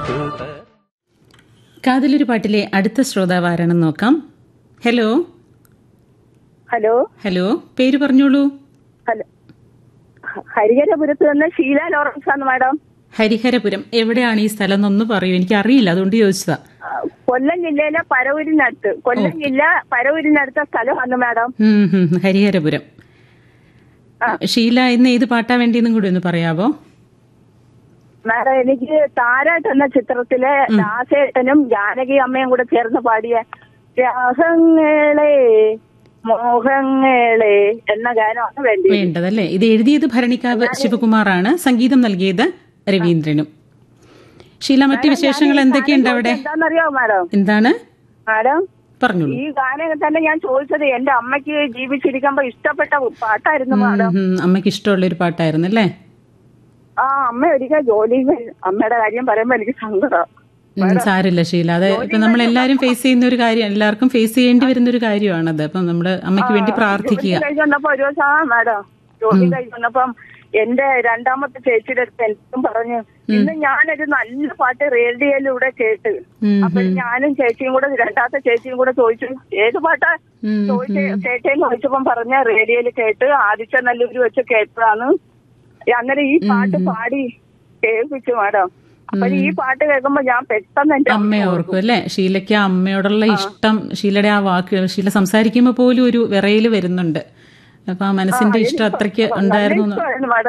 കാതിലൊരു പാട്ടിലെ അടുത്ത ശ്രോതാവ് ആരാണെന്ന് നോക്കാം ഹലോ ഹലോ ഹലോ പേര് പറഞ്ഞോളൂ ഹലോ ഹ- ഹരിഹരപുരത്ത് നിന്ന് ഷീല ലോറൻസ് ആണ് മാഡം ഹരിഹരപുരം എവിടെയാണ് ഈ സ്ഥലം എന്നൊന്ന് പറയൂ എനിക്ക് അറിയില്ല അതുകൊണ്ട് ചോദിച്ചതാ ആ, കൊല്ലം ജില്ലയിലെ പരവൂരിനടുത്ത് കൊല്ലം ജില്ല പരവൂരിനടുത്ത സ്ഥലമാണ് മാഡം ഉം, ഉം, ഹരിഹരപുരം ഷീല ഇന്ന് ഏത് പാട്ടാ വേണ്ടിയെന്നും കൂടി ഒന്ന് പറയാവോ മാഡം എനിക്ക് താരാട്ട് എന്ന ചിത്രത്തിലെ ദാസേട്ടനും ജാനകി അമ്മയും കൂടെ ചേർന്ന് പാടിയ രാഗങ്ങളെ മോഹങ്ങളെ എന്ന ഗാനമാണ് വേണ്ടി വേണ്ടതല്ലേ ഇത് എഴുതിയത് ഭരണിക്കാവ് ശിവകുമാറാണ് സംഗീതം നൽകിയത് രവീന്ദ്രനും ഷീല മറ്റു വിശേഷങ്ങൾ എന്തൊക്കെയുണ്ട് അവിടെ എന്താണെന്നറിയോ മാഡം എന്താണ് മാഡം പറഞ്ഞോളൂ ഈ ഗാനം തന്നെ ഞാൻ ചോദിച്ചത് എന്റെ അമ്മയ്ക്ക് ജീവിച്ചിരിക്കുമ്പോ ഇഷ്ടപ്പെട്ട പാട്ടായിരുന്നു മാഡം ഉം, അമ്മയ്ക്ക് ഇഷ്ടമുള്ള ഒരു പാട്ടായിരുന്നു അല്ലേ ആ അമ്മ ഒരിക്കൽ ജോലി അമ്മയുടെ കാര്യം പറയുമ്പോ എനിക്ക് സങ്കടം ഉം, സാരില്ല ഷീല അത് ഇപ്പൊ നമ്മൾ എല്ലാരും ഫേസ് ചെയ്യുന്ന ഒരു കാര്യം എല്ലാവർക്കും ഫേസ് ചെയ്യേണ്ടി വരുന്ന ഒരു കാര്യമാണത് അപ്പം നമ്മള് അമ്മയ്ക്ക് വേണ്ടി പ്രാർത്ഥിക്കുക ജോലി കഴിഞ്ഞ് വന്നപ്പോ ഒരു ദിവസം ആ മാഡം ജോലി കഴിഞ്ഞ് വന്നപ്പം എന്റെ രണ്ടാമത്തെ ചേച്ചിയുടെ അടുത്ത് എനിക്കും പറഞ്ഞു ഇന്ന് ഞാനൊരു നല്ല പാട്ട് റേഡിയോയിലൂടെ കേട്ട് ഉം, അപ്പൊ ഞാനും ചേച്ചിയും കൂടെ രണ്ടാമത്തെ ചേച്ചിയും കൂടെ ചോദിച്ചു ഏത് പാട്ടാ ഉം, ചോദിച്ച കേട്ടേന്ന് ചോദിച്ചപ്പം പറഞ്ഞ റേഡിയോയിൽ കേട്ട് ആദിത്യ നല്ലൂര് വെച്ച് കേട്ടതാണ് അങ്ങനെ ഈ പാട്ട് പാടി കേൾപ്പിച്ചു മാഡം അപ്പൊ ഈ പാട്ട് കേൾക്കുമ്പോ ഞാൻ പെട്ടെന്ന് എന്റെ അമ്മയെ ഓർക്കും അല്ലേ ഷീലയ്ക്ക് ആ അമ്മയോടുള്ള ഇഷ്ടം ഷീലയുടെ ആ വാക്കുകൾ ഷീല സംസാരിക്കുമ്പോൾ പോലും ഒരു വിറയില് വരുന്നുണ്ട് അപ്പൊ ആ മനസ്സിന്റെ ഇഷ്ടം അത്രയ്ക്ക് ഉണ്ടായിരുന്നു എന്ന് ഇഷ്ടമായിരുന്നു മാഡം